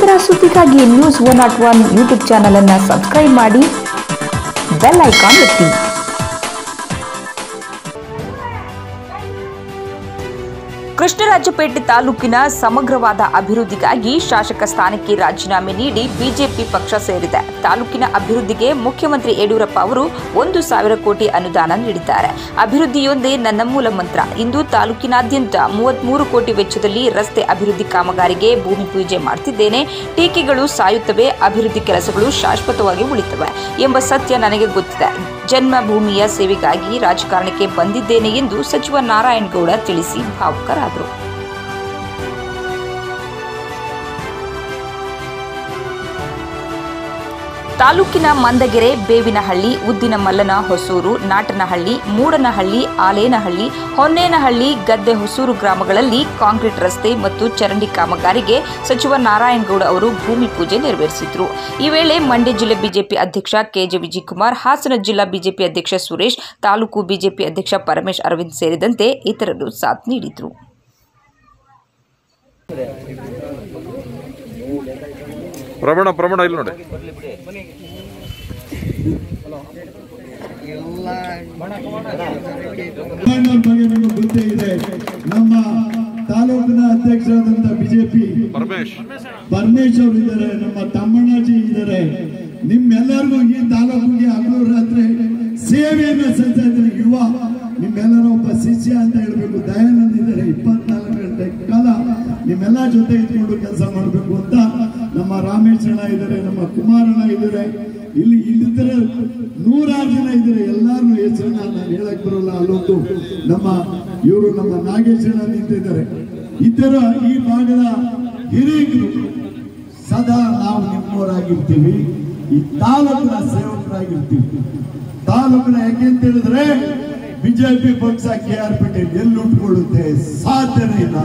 ನಿರಂತರ ಸುದ್ದಿಗಾಗಿ news one not one YouTube channel ಅನ್ನು ಸಬ್ಸ್ಕ್ರೈಬ್ ಮಾಡಿ ಬೆಲ್ ಐಕಾನ್ ಒತ್ತಿ ಕೃಷ್ಣರಾಜಪೇಟೆ ತಾಲೂಕಿನ ಸಮಗ್ರವಾದ ಅಭಿವೃದ್ಧಿಗಾಗಿ ಶಾಸಕ ಸ್ಥಾನಕ್ಕೆ ರಾಜೀನಾಮೆ ನೀಡಿ ಬಿಜೆಪಿ ಪಕ್ಷ ಸೇರಿದೆ ತಾಲೂಕಿನ ಅಭಿವೃದ್ಧಿಗೆ ಮುಖ್ಯಮಂತ್ರಿ ಯಡಿಯೂರಪ್ಪ ಅವರು ಒಂದು ಸಾವಿರ ಕೋಟಿ ಅನುದಾನ ನೀಡಿದ್ದಾರೆ ಅಭಿವೃದ್ಧಿಯೊಂದೇ ನನ್ನ ಮೂಲ ಮಂತ್ರ ಇಂದು ತಾಲೂಕಿನಾದ್ಯಂತ ಮೂವತ್ಮೂರು ಕೋಟಿ ವೆಚ್ಚದಲ್ಲಿ ರಸ್ತೆ ಅಭಿವೃದ್ಧಿ ಕಾಮಗಾರಿಗೆ ಭೂಮಿ ಪೂಜೆ ಮಾಡ್ತಿದ್ದೇನೆ ಟೀಕೆಗಳು ಸಾಯುತ್ತವೆ ಅಭಿವೃದ್ಧಿ ಕೆಲಸಗಳು ಶಾಶ್ವತವಾಗಿ ಉಳಿತವೆ ಎಂಬ ಸತ್ಯ ನನಗೆ ಗೊತ್ತಿದೆ ಜನ್ಮಭೂಮಿಯ ಸೇವೆಗಾಗಿ ರಾಜಕಾರಣಕ್ಕೆ ಬಂದಿದ್ದೇನೆ ಎಂದು ಸಚಿವ ನಾರಾಯಣಗೌಡ ತಿಳಿಸಿ ಭಾವುಕರಾದರು ತಾಲೂಕಿನ ಮಂದಗೆರೆ ಬೇವಿನಹಳ್ಳಿ ಉದ್ದಿನಮಲ್ಲನ ಹೊಸೂರು ನಾಟನಹಳ್ಳಿ ಮೂಡನಹಳ್ಳಿ ಆಲೇನಹಳ್ಳಿ ಹೊನ್ನೇನಹಳ್ಳಿ ಗದ್ದೆ ಹೊಸೂರು ಗ್ರಾಮಗಳಲ್ಲಿ ಕಾಂಕ್ರೀಟ್ ರಸ್ತೆ ಮತ್ತು ಚರಂಡಿ ಕಾಮಗಾರಿಗೆ ಸಚಿವ ನಾರಾಯಣಗೌಡ ಅವರು ಭೂಮಿ ಪೂಜೆ ನೆರವೇರಿಸಿದ್ರು ಈ ವೇಳೆ ಮಂಡ್ಯ ಜಿಲ್ಲೆ ಬಿಜೆಪಿ ಅಧ್ಯಕ್ಷ ಕೆಜೆ ವಿಜಯಕುಮಾರ್ ಹಾಸನ ಜಿಲ್ಲಾ ಬಿಜೆಪಿ ಅಧ್ಯಕ್ಷ ಸುರೇಶ್ ತಾಲೂಕು ಬಿಜೆಪಿ ಅಧ್ಯಕ್ಷ ಪರಮೇಶ್ ಅರವಿಂದ್ ಸೇರಿದಂತೆ ಇತರರು ಸಾಥ್ ನೀಡಿದರು ಪ್ರಮಾಣ ಪ್ರಮಾಣ ಇಲ್ಲಿ ನೋಡಿ ಅವ್ರ ಬಗ್ಗೆ ನಮಗೆ ಗೊತ್ತೇ ಇದೆ ನಮ್ಮ ತಾಲೂಕಿನ ಅಧ್ಯಕ್ಷರಾದಂತ ಬಿಜೆಪಿ ಪರಮೇಶ್ ಪರಮೇಶ್ ಅವರು ಇದ್ದಾರೆ ನಮ್ಮ ತಮ್ಮಣ್ಣಾಜಿ ಇದ್ದಾರೆ ನಿಮ್ಮೆಲ್ಲರಿಗೂ ಈ ತಾಲೂಕಿಗೆ ಹಗಲು ರಾತ್ರಿ ಸೇವೆಯನ್ನ ಸಲ್ಲಿಸ್ತಾ ಇದ್ದಾರೆ ಯುವ ನಿಮ್ಮೆಲ್ಲರ ಒಬ್ಬ ಶಿಷ್ಯ ಅಂತ ಹೇಳ್ಬೇಕು ದಯಾನಂದ್ ಇದ್ದಾರೆ ಇಪ್ಪತ್ನಾಲ್ಕು ಗಂಟೆ ಕಾಲ ನಿಮ್ಮೆಲ್ಲ ಜೊತೆ ಇದ್ಕೊಂಡು ಕೆಲಸ ಮಾಡಬೇಕು ಅಂತ ನಮ್ಮ ರಾಮೇಶಣ್ಣ ಇದ್ದಾರೆ ನಮ್ಮ ಕುಮಾರಣ್ಣ ಇದ್ದಾರೆ ಇಲ್ಲಿ ಇಲ್ಲಿದ್ದರೆ ನೂರಾರು ಜನ ಇದ್ದಾರೆ ಎಲ್ಲಾರು ಹೆಸರನ್ನ ನಾನು ಹೇಳಕ್ ಬರೋಲ್ಲ ಅಲ್ಲೊಂದು ನಮ್ಮ ಇವರು ನಮ್ಮ ನಾಗೇಶಣ್ಣ ನಿಂತಿದ್ದಾರೆ ಇತರ ಈ ಭಾಗದ ಹಿರಿಯರು ಸದಾ ನಾವು ನಿಮ್ಮವರಾಗಿರ್ತೀವಿ ಈ ತಾಲೂಕಿನ ಸೇವಕರಾಗಿರ್ತೀವಿ ತಾಲೂಕಿನ ಯಾಕೆ ಅಂತ ಹೇಳಿದ್ರೆ ಬಿಜೆಪಿ ಪಕ್ಷ ಕೆ ಆರ್ ಪೇಟೆ ಎಲ್ಲಿ ಉಟ್ಕೊಳ್ಳುತ್ತೆ ಸಾಧ್ಯನೇ ಇಲ್ಲ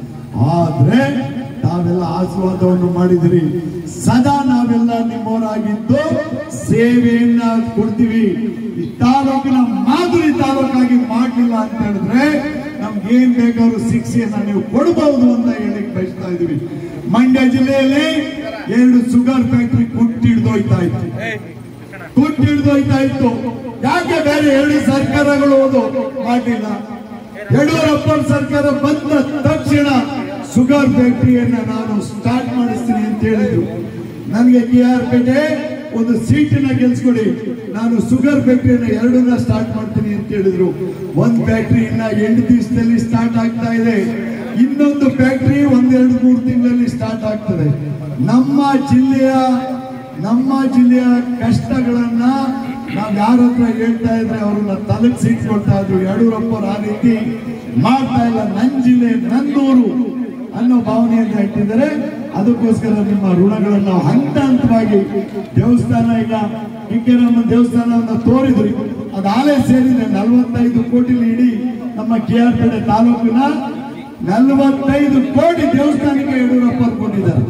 ಆದ್ರೆ ತಾವೆಲ್ಲ ಆಶೀರ್ವಾದವನ್ನು ಮಾಡಿದಿರಿ ಸದಾ ನಾವೆಲ್ಲ ನಿಮ್ಮವರಾಗಿದ್ದು ಸೇವೆಯನ್ನ ಕೊಡ್ತೀವಿ ಈ ತಾಲೂಕಿನ ಮಾದರಿ ತಾಲೂಕಾಗಿ ಮಾಡಲಿಲ್ಲ ಅಂತ ಹೇಳಿದ್ರೆ ನಮ್ಗೆ ಏನ್ ಬೇಕಾದ್ರೂ ಶಿಕ್ಷೆಯನ್ನ ನೀವು ಕೊಡಬಹುದು ಅಂತ ಹೇಳಿ ಬಯಸ್ತಾ ಇದೀವಿ ಮಂಡ್ಯ ಜಿಲ್ಲೆಯಲ್ಲಿ ಎರಡು ಶುಗರ್ ಫ್ಯಾಕ್ಟರಿ ಕುಟ್ಟಿಡ್ದೋಯ್ತಾ ಇತ್ತು ಕುಟ್ಟಿಡ್ದೋಯ್ತಾ ಇತ್ತು ಯಾಕೆ ಬೇರೆ ಎರಡು ಸರ್ಕಾರಗಳು ಅದು ಮಾಡಲಿಲ್ಲ ಯಡಿಯೂರಪ್ಪ ಸರ್ಕಾರ ಬಂದ ತಕ್ಷಣ ಶುಗರ್ ಫ್ಯಾಕ್ಟರಿಯನ್ನ ನಾನು ಸ್ಟಾರ್ಟ್ ಮಾಡಿಸ್ತೀನಿ ಅಂತ ಹೇಳಿದ್ರು ನನಗೆ ಕೆ ಆರ್ ಪೇಟೆ ಒಂದು ಸೀಟಿನ ಗೆಲ್ಸ್ಕೊಡಿ ನಾನು ಶುಗರ್ ಫ್ಯಾಕ್ಟರಿಯನ್ನ ಎರಡನ್ನ ಸ್ಟಾರ್ಟ್ ಮಾಡ್ತೀನಿ ಅಂತ ಹೇಳಿದ್ರು ಒಂದ್ ಫ್ಯಾಕ್ಟರಿ ಇನ್ನ ಎಂಟು ದಿವಸದಲ್ಲಿ ಸ್ಟಾರ್ಟ್ ಆಗ್ತಾ ಇದೆ ಇನ್ನೊಂದು ಫ್ಯಾಕ್ಟರಿ ಒಂದೆರಡು ಮೂರು ತಿಂಗಳಲ್ಲಿ ಸ್ಟಾರ್ಟ್ ಆಗ್ತದೆ ನಮ್ಮ ಜಿಲ್ಲೆಯ ನಮ್ಮ ಜಿಲ್ಲೆಯ ಕಷ್ಟಗಳನ್ನ ನಾವ್ ಯಾರ ಹತ್ರ ಹೇಳ್ತಾ ಇದ್ರೆ ಅವ್ರನ್ನ ತಲುಪಿಸಿಟ್ಕೊಳ್ತಾ ಇದ್ರು ಯಡಿಯೂರಪ್ಪರು ಆ ರೀತಿ ಮಾಡ್ತಾ ಇಲ್ಲ ನನ್ ಜಿಲ್ಲೆ ನನ್ನೂರು ಅನ್ನೋ ಭಾವನೆಯನ್ನ ಇಟ್ಟಿದ್ದಾರೆ ಅದಕ್ಕೋಸ್ಕರ ನಿಮ್ಮ ಋಣಗಳನ್ನು ನಾವು ಹಂತ ಹಂತವಾಗಿ ದೇವಸ್ಥಾನ ಈಗ ಕಿಕ್ಕೇರಮ್ಮ ದೇವಸ್ಥಾನವನ್ನ ತೋರಿದ್ರಿ ಅದು ಆಲೇ ಸೇರಿದೆ ನಲವತ್ತೈದು ಕೋಟಿ ಇಡೀ ನಮ್ಮ ಕೆ ಆರ್ ಪೇಟೆ ತಾಲೂಕಿನ ನಲವತ್ತೈದು ಕೋಟಿ ದೇವಸ್ಥಾನಕ್ಕೆ ಯಡಿಯೂರಪ್ಪ ಕೊಟ್ಟಿದ್ದಾರೆ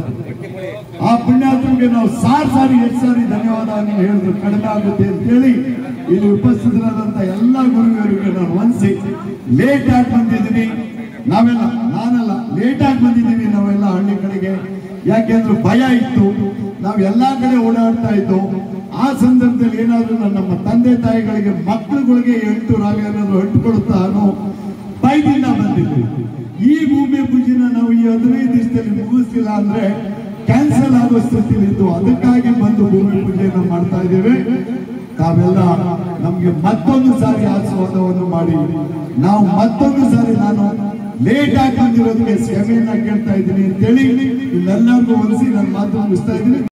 ಆ ಪುಣ್ಯಾತ್ಮಗೆ ನಾವು ಸಾರ್ ಸಾರಿ ಎಷ್ಟು ಸಾರಿ ಧನ್ಯವಾದವನ್ನು ಹೇಳಿದ್ರು ಕಡಿಮೆ ಆಗುತ್ತೆ ಅಂತ ಹೇಳಿ ಇಲ್ಲಿ ಉಪಸ್ಥಿತರಾದಂತ ಎಲ್ಲ ಗುರುವರಿಗೆ ನಾನು ವಂದಿಸಿ ಲೇಟ್ ಆಗಿ ಬಂದಿದ್ದೀನಿ ನಾವೆಲ್ಲ ನಾನಲ್ಲ ಲೇಟ್ ಆಗಿ ಬಂದಿದ್ದೀವಿ ನಾವೆಲ್ಲ ಹಳ್ಳಿ ಕಡೆಗೆ ಯಾಕೆಂದ್ರೆ ಭಯ ಇತ್ತು ನಾವು ಎಲ್ಲಾ ಕಡೆ ಓಡಾಡ್ತಾ ಇದ್ದು ಆ ಸಂದರ್ಭದಲ್ಲಿ ಏನಾದ್ರೂ ನಮ್ಮ ತಂದೆ ತಾಯಿಗಳಿಗೆ ಮಕ್ಕಳುಗಳಿಗೆ ಎಂಟು ನಾವೇನಾದ್ರು ಅಂಟುಕೊಡುತ್ತಾ ಅನ್ನೋ ಭಯದಿಂದ ಬಂದಿದ್ವಿ ಈ ಭೂಮಿ ಪೂಜೆನ ನಾವು ಈ ಹದಿನೈದು ದಿವಸದಲ್ಲಿ ಮುಗಿಸ್ತಿಲ್ಲ ಅಂದ್ರೆ ಕ್ಯಾನ್ಸಲ್ ಆಗೋ ಸ್ಥಿತಿಲಿ ಇದ್ದು ಅದಕ್ಕಾಗಿ ಬಂದು ಭೂಮಿ ಪೂಜೆಯನ್ನು ಮಾಡ್ತಾ ಇದ್ದೇವೆ ತಾವೆಲ್ಲ ನಮ್ಗೆ ಮತ್ತೊಂದು ಸಾರಿ ಆಶೀರ್ವಾದವನ್ನು ಮಾಡಿ ನಾವು ಮತ್ತೊಂದು ಸಾರಿ ನಾನು ಲೇಟ್ ಆಗಿ ಬಂದಿರೋದಕ್ಕೆ ಕ್ಷಮೆಯನ್ನ ಕೇಳ್ತಾ ಇದ್ದೀನಿ ಅಂತೇಳಿ ಇಲ್ಲೆಲ್ಲರಿಗೂ ಹೊಲಿಸಿ ನನ್ನ ಮಾತು ಮುಗಿಸ್ತಾ ಇದ್ದೀನಿ